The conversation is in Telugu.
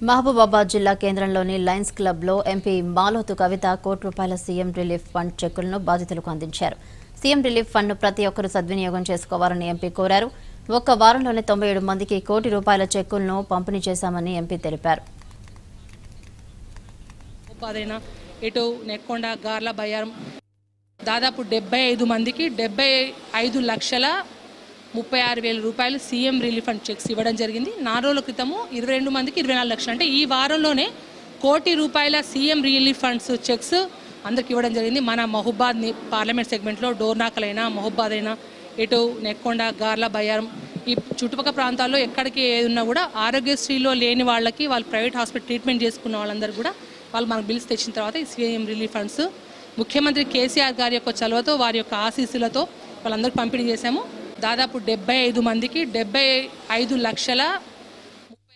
మహబూబాబాద్ జిల్లా కేంద్రంలోని లయన్స్ క్లబ్లో ఎంపీ మాలోతు కవిత కోటి రూపాయల సీఎం రిలీఫ్ ఫండ్ చెక్కులను బాధితులకు అందించారు సీఎం రిలీఫ్ ఫండ్ను ప్రతి ఒక్కరూ సద్వినియోగం చేసుకోవాలని ఎంపీ కోరారు ఒక్క వారంలోనే తొంభై ఏడు మందికి కోటి రూపాయల చెక్కులను పంపిణీ చేశామని ఎంపీ తెలిపారు ఉపాధైన ఇటు నెక్కొండ గార్ల బయ్యారం దాదాపు డెబ్బై ఐదు మందికి డెబ్బై ఐదు లక్షల ముప్పై ఆరు వేల రూపాయలు సీఎం రిలీఫ్ ఫండ్ చెక్స్ ఇవ్వడం జరిగింది నాలుగు రోజుల క్రితము ఇరవై రెండు మందికి ఇరవై నాలుగు లక్షలు అంటే ఈ వారంలోనే కోటి రూపాయల సీఎం రిలీఫ్ ఫండ్స్ చెక్స్ అందరికి ఇవ్వడం జరిగింది మన మహబాద్ ని- పార్లమెంట్ సెగ్మెంట్లో డోర్నాకలైనా మహబాద్ అయినా ఇటు నెక్కొండ గార్ల బయ్యారం ఈ చుట్టుపక్కల ప్రాంతాల్లో ఎక్కడికి ఏది ఉన్నా కూడా ఆరోగ్యశ్రీలో లేని వాళ్ళకి వాళ్ళు ప్రైవేట్ హాస్పిటల్ ట్రీట్మెంట్ చేసుకున్న వాళ్ళందరూ కూడా వాళ్ళు మనకు బిల్స్ తెచ్చిన తర్వాత ఈ సీఎం రిలీఫ్ ఫండ్స్ ముఖ్యమంత్రి కేసీఆర్ గారి యొక్క చొరవతో వారి యొక్క ఆశీస్సులతో వాళ్ళందరికీ పంపిణీ చేశాము దాదాపు డెబ్బై ఐదు మందికి డెబ్బై ఐదు లక్షల